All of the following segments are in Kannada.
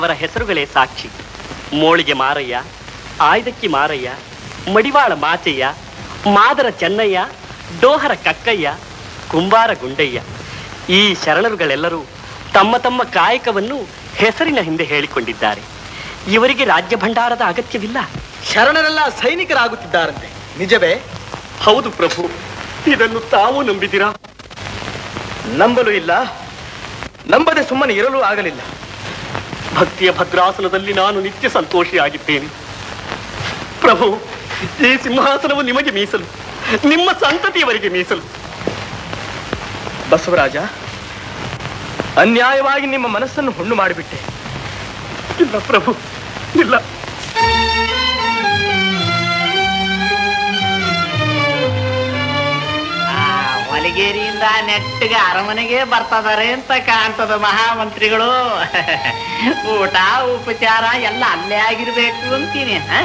ಅವರ ಹೆಸರುಗಳೇ ಸಾಕ್ಷಿ ಮೋಳಿಗೆ ಮಾರಯ್ಯ ಆಯ್ದಕ್ಕಿ ಮಾರಯ್ಯ ಮಡಿವಾಳ ಮಾಚಯ್ಯ ಮಾದರ ಚೆನ್ನಯ್ಯ ಡೋಹರ ಕಕ್ಕಯ್ಯ ಕುಂಬಾರ ಗುಂಡಯ್ಯ ಈ ಶರಣರುಗಳೆಲ್ಲರೂ ತಮ್ಮ ತಮ್ಮ ಕಾಯಕವನ್ನು ಹೆಸರಿನ ಹಿಂದೆ ಹೇಳಿಕೊಂಡಿದ್ದಾರೆ ಇವರಿಗೆ ರಾಜ್ಯ ಭಂಡಾರದ ಅಗತ್ಯವಿಲ್ಲ ಶರಣರೆಲ್ಲ ಸೈನಿಕರಾಗುತ್ತಿದ್ದಾರಂತೆ ನಿಜವೇ ಹೌದು ಪ್ರಭು ಇದನ್ನು ತಾವು ನಂಬಿದಿರಾ ನಂಬಲು ಇಲ್ಲ ನಂಬದೆ ಸುಮ್ಮನೆ ಇರಲು ಆಗಲಿಲ್ಲ ಭಕ್ತಿಯ ಭದ್ರಾಸನದಲ್ಲಿ ನಾನು ನಿತ್ಯ ಸಂತೋಷಿಯಾಗಿದ್ದೇನೆ ಪ್ರಭು ಈ ಸಿಂಹಾಸನವು ನಿಮಗೆ ಮೀಸಲು ನಿಮ್ಮ ಸಂತತಿಯವರಿಗೆ ಮೀಸಲು ಬಸವರಾಜ ಅನ್ಯಾಯವಾಗಿ ನಿಮ್ಮ ಮನಸ್ಸನ್ನು ಹುಣ್ಣು ಮಾಡಿಬಿಟ್ಟೆ ಇಲ್ಲ ಪ್ರಭು ಇಲ್ಲ ಆ, ಹೊಲಗೇರಿಯಿಂದ ನೆಟ್ಟಿಗೆ ಅರಮನೆಗೆ ಬರ್ತದಾರೆ ಅಂತ ಕಾಣ್ತದ ಮಹಾಮಂತ್ರಿಗಳು ಊಟ ಉಪಚಾರ ಎಲ್ಲ ಅಲ್ಲೇ ಆಗಿರ್ಬೇಕು ಅಂತೀನಿ ಹ?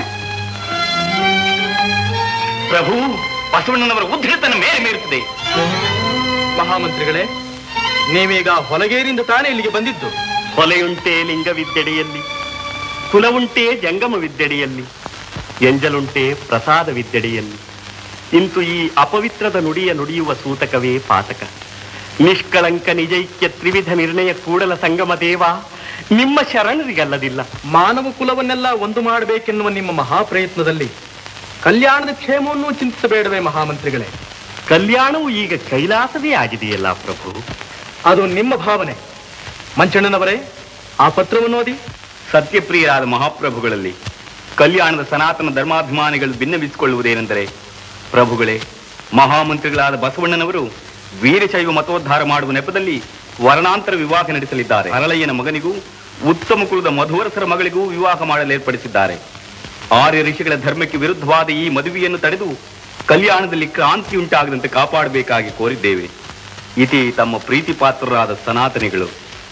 ಪ್ರಭು ಬಸವಣ್ಣನವರ ಉದ್ಧತನ ಮೇಲೆ ಮೀರುತ್ತದೆ ಮಹಾಮಂತ್ರಿಗಳೇ ನೀವೀಗ ಹೊಲಗೇರಿಂದ ತಾನೇ ಇಲ್ಲಿಗೆ ಬಂದಿದ್ದು ಹೊಲೆಯುಂಟೆ ಲಿಂಗವಿದ್ದೆಡೆಯಲ್ಲಿ ಕುಲವುಂಟೆ ಜಂಗಮವಿದ್ದೆಡೆಯಲ್ಲಿ ಎಂಜಲುಂಟೆ ಪ್ರಸಾದವಿದ್ದೆಡೆಯಲ್ಲಿ ಇಂತು ಈ ಅಪವಿತ್ರದ ನುಡಿಯ ನುಡಿಯುವ ಸೂತಕವೇ ಪಾತಕ ನಿಷ್ಕಳಂಕ ನಿಜೈಕ್ಯ ತ್ರಿವಿಧ ನಿರ್ಣಯ ಕೂಡಲ ಸಂಗಮ ದೇವ ನಿಮ್ಮ ಶರಣರಿಗಲ್ಲದಿಲ್ಲ ಮಾನವ ಕುಲವನ್ನೆಲ್ಲ ಒಂದು ಮಾಡಬೇಕೆನ್ನುವ ನಿಮ್ಮ ಮಹಾಪ್ರಯತ್ನದಲ್ಲಿ ಕಲ್ಯಾಣದ ಕ್ಷೇಮವನ್ನು ಚಿಂತಿಸಬೇಡವೇ ಮಹಾಮಂತ್ರಿಗಳೇ ಕಲ್ಯಾಣವು ಈಗ ಕೈಲಾಸವೇ ಆಗಿದೆಯಲ್ಲ ಪ್ರಭು ಅದು ನಿಮ್ಮ ಭಾವನೆ ಮಂಚಣ್ಣನವರೇ ಆ ಪತ್ರವನ್ನು ಓದಿ ಸತ್ಯಪ್ರಿಯರಾದ ಮಹಾಪ್ರಭುಗಳಲ್ಲಿ ಕಲ್ಯಾಣದ ಸನಾತನ ಧರ್ಮಾಭಿಮಾನಿಗಳು ಭಿನ್ನವಿಸಿಕೊಳ್ಳುವುದೇನೆಂದರೆ ಪ್ರಭುಗಳೇ ಮಹಾಮಂತ್ರಿಗಳಾದ ಬಸವಣ್ಣನವರು ವೀರಶೈವ ಮತೋದ್ಧಾರ ಮಾಡುವ ನೆಪದಲ್ಲಿ ವರ್ಣಾಂತರ ವಿವಾಹ ನಡೆಸಲಿದ್ದಾರೆ ಅರಳಯ್ಯನ ಮಗನಿಗೂ ಉತ್ತಮ ಕುಲದ ಮಧುವರಸರ ಮಗಳಿಗೂ ವಿವಾಹ ಮಾಡಲು ಏರ್ಪಡಿಸಿದ್ದಾರೆ ಆರ್ಯ ಋಷಿಗಳ ಧರ್ಮಕ್ಕೆ ವಿರುದ್ಧವಾದ ಈ ಮದುವೆಯನ್ನು ತಡೆದು ಕಲ್ಯಾಣದಲ್ಲಿ ಕ್ರಾಂತಿ ಉಂಟಾಗದಂತೆ ಕಾಪಾಡಬೇಕಾಗಿ ಕೋರಿದ್ದೇವೆ ಇತಿ ತಮ್ಮ ಪ್ರೀತಿ ಪಾತ್ರರಾದ ಸನಾತನಿಗಳು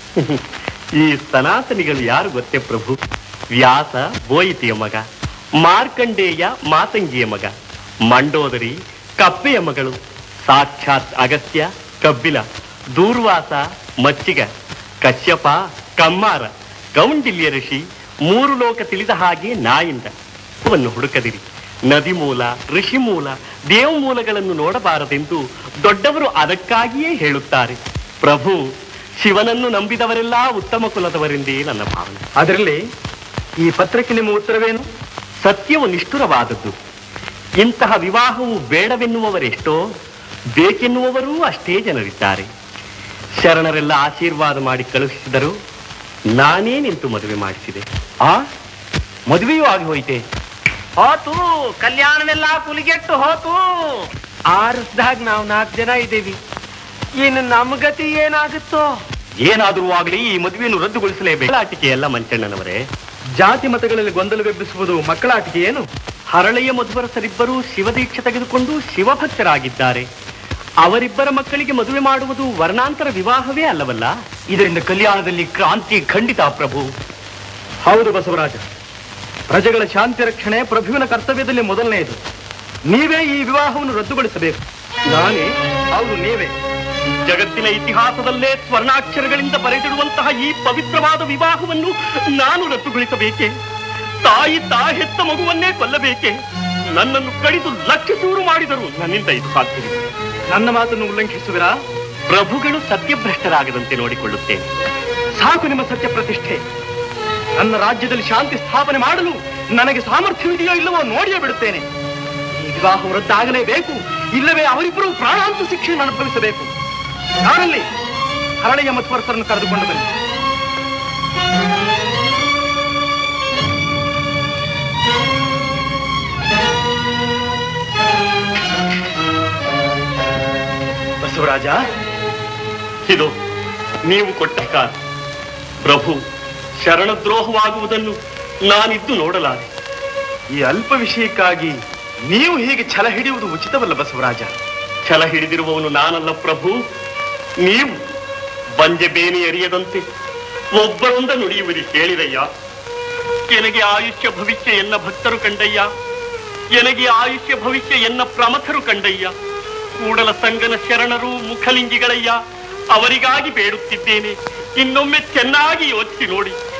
ಈ ಸನಾತನಿಗಳು ಯಾರು ಗೊತ್ತೇ ಪ್ರಭು ವ್ಯಾಸ ಬೋಯಿತಿಯ ಮಗ ಮಾರ್ಕಂಡೇಯ ಮಾತಂಗಿಯ ಮಗ ಮಂಡೋದರಿ ಕಪ್ಪೆಯ ಮಗಳು ಸಾಕ್ಷಾತ್ ಅಗಸ್ತ್ಯ ಕಬ್ಬಿಲ ದೂರ್ವಾಸ ಮಚ್ಚಿಗ ಕಶ್ಯಪ ಕಮ್ಮಾರ ಗೌಂಡಿಲ್ಯ ಋಷಿ ಮೂರು ಲೋಕ ತಿಳಿದ ಹಾಗೆ ನಾಯಿಂದ ವನ್ನು ಹುಡುಕದಿರಿ ನದಿ ಮೂಲ ಋಷಿ ಮೂಲ ದೇವ ಮೂಲಗಳನ್ನು ನೋಡಬಾರದೆಂದು ದೊಡ್ಡವರು ಅದಕ್ಕಾಗಿಯೇ ಹೇಳುತ್ತಾರೆ ಪ್ರಭು ಶಿವನನ್ನು ನಂಬಿದವರೆಲ್ಲ ಉತ್ತಮ ಕುಲದವರೆಂದೇ ನನ್ನ ಭಾವನೆ ಅದರಲ್ಲಿ ಈ ಪತ್ರಕ್ಕೆ ನಿಮ್ಮ ಉತ್ತರವೇನು ಸತ್ಯವು ನಿಷ್ಠುರವಾದದ್ದು ಇಂತಹ ವಿವಾಹವು ಬೇಡವೆನ್ನುವವರೆಷ್ಟೋ ಬೇಕೆನ್ನುವವರೂ ಅಷ್ಟೇ ಜನರಿದ್ದಾರೆ ಶರಣರೆಲ್ಲ ಆಶೀರ್ವಾದ ಮಾಡಿ ಕಳುಹಿಸಿದರು ನಾನೇ ನಿಂತು ಮದುವೆ ಮಾಡಿಸಿದೆ ಆ ಮದುವೆಯೂ ಆಗಿ ಹೋಯಿತೆ ಹೋತು ಕಲ್ಯಾಣವೆಲ್ಲ ಕುಲಿಗೆಟ್ಟು ಹೋತು ಆರಿಸ್ದಾಗ ನಾವು ನಾಲ್ಕು ಜನ ಇದ್ದೀವಿ ಇನ್ನು ನಮ್ಮ ಗತಿ ಏನಾಗುತ್ತೋ ಏನಾದರೂ ಆಗಲಿ ಈ ಮದುವೆಯನ್ನು ರದ್ದುಗೊಳಿಸಲೇಬೇಕು ಬೇಲಾಟಿಕೆ ಎಲ್ಲ ಮಂಚಣ್ಣನವರೇ ಜಾತಿ ಮತಗಳಲ್ಲಿ ಗೊಂದಲವೆಬ್ಬಿಸುವುದು ಮಕ್ಕಳಾಟಿಕೆ ಏನು ಹರಳೆಯ ಮಧುವರಸರಿಬ್ಬರೂ ಶಿವದೀಕ್ಷೆ ತೆಗೆದುಕೊಂಡು ಶಿವಭಕ್ತರಾಗಿದ್ದಾರೆ ಅವರಿಬ್ಬರ ಮಕ್ಕಳಿಗೆ ಮದುವೆ ಮಾಡುವುದು ವರ್ಣಾಂತರ ವಿವಾಹವೇ ಅಲ್ಲವಲ್ಲ ಇದರಿಂದ ಕಲ್ಯಾಣದಲ್ಲಿ ಕ್ರಾಂತಿ ಖಂಡಿತ ಪ್ರಭು ಹೌದು ಬಸವರಾಜ ಪ್ರಜೆಗಳ ಶಾಂತಿ ರಕ್ಷಣೆ ಪ್ರಭುವಿನ ಕರ್ತವ್ಯದಲ್ಲಿ ಮೊದಲನೆಯದು ನೀವೇ ಈ ವಿವಾಹವನ್ನು ರದ್ದುಗೊಳಿಸಬೇಕು ನಾನೇ ಹೌದು ನೀವೇ ಜಗತ್ತಿನ ಇತಿಹಾಸದಲ್ಲೇ ಸ್ವರ್ಣಾಕ್ಷರಗಳಿಂದ ಬರೆದಿಡುವಂತಹ ಈ ಪವಿತ್ರವಾದ ವಿವಾಹವನ್ನು ನಾನು ರದ್ದುಗೊಳಿಸಬೇಕೆ ತಾಯಿ ತಾ ಹೆತ್ತ ಮಗುವನ್ನೇ ಕೊಲ್ಲಬೇಕೆ ನನ್ನನ್ನು ಕಡಿದು ಲಕ್ಷ ಚೂರು ಮಾಡಿದರು ನನ್ನಿಂದ ಇದು ಸಾಧ್ಯವಿಲ್ಲ ನನ್ನ ಮಾತನ್ನು ಉಲ್ಲಂಘಿಸುವಿರಾ ಪ್ರಭುಗಳು ಸತ್ಯಭ್ರಷ್ಟರಾಗದಂತೆ ನೋಡಿಕೊಳ್ಳುತ್ತೇನೆ ಸಾಕು ನಿಮ್ಮ ಸತ್ಯ ಪ್ರತಿಷ್ಠೆ ನನ್ನ ರಾಜ್ಯದಲ್ಲಿ ಶಾಂತಿ ಸ್ಥಾಪನೆ ಮಾಡಲು ನನಗೆ ಸಾಮರ್ಥ್ಯವಿದೆಯೋ ಇಲ್ಲವೋ ನೋಡಿಯೇ ಬಿಡುತ್ತೇನೆ ಈ ವಿವಾಹ ರದ್ದಾಗಲೇಬೇಕು ಇಲ್ಲವೇ ಅವರಿಬ್ಬರು ಪ್ರಾಣಾಂತ ಶಿಕ್ಷೆಯನ್ನು ಅನುಭವಿಸಬೇಕು ಯಾರಲ್ಲಿ ಹರಳೆಯ ಮಧ್ವರ್ತರನ್ನು ಕರೆದುಕೊಂಡು ಬನ್ನಿ ಬಸವರಾಜ ಇದು ನೀವು ಕೊಟ್ಟ ಕಾಲ ಪ್ರಭು ಶರಣದ್ರೋಹವಾಗುವುದನ್ನು ನಾನಿದ್ದು ನೋಡಲಾರೆ ಈ ಅಲ್ಪ ವಿಷಯಕ್ಕಾಗಿ ನೀವು ಹೀಗೆ ಛಲ ಹಿಡಿಯುವುದು ಉಚಿತವಲ್ಲ ಬಸವರಾಜ ಛಲ ಹಿಡಿದಿರುವವನು ನಾನಲ್ಲ ಪ್ರಭು ನೀವು ಬಂಜೆ ಬೇನೆ ಎರಿಯದಂತೆ ಒಬ್ಬರೊಂದ ನುಡಿಯುವಿರಿ ಕೇಳಿರಯ್ಯ ಎನಗೆ ಆಯುಷ್ಯ ಭವಿಷ್ಯ ಎನ್ನ ಭಕ್ತರು ಕಂಡಯ್ಯ ಎನಗೆ ಆಯುಷ್ಯ ಭವಿಷ್ಯ ಎನ್ನ ಪ್ರಮಥರು ಕಂಡಯ್ಯ ಕೂಡಲ ಸಂಗನ ಶರಣರು ಮುಖಲಿಂಗಿಗಳಯ್ಯ ಅವರಿಗಾಗಿ ಬೇಡುತ್ತಿದ್ದೇನೆ ಇನ್ನೊಮ್ಮೆ ಚೆನ್ನಾಗಿ ಯೋಚಿಸಿ ನೋಡಿ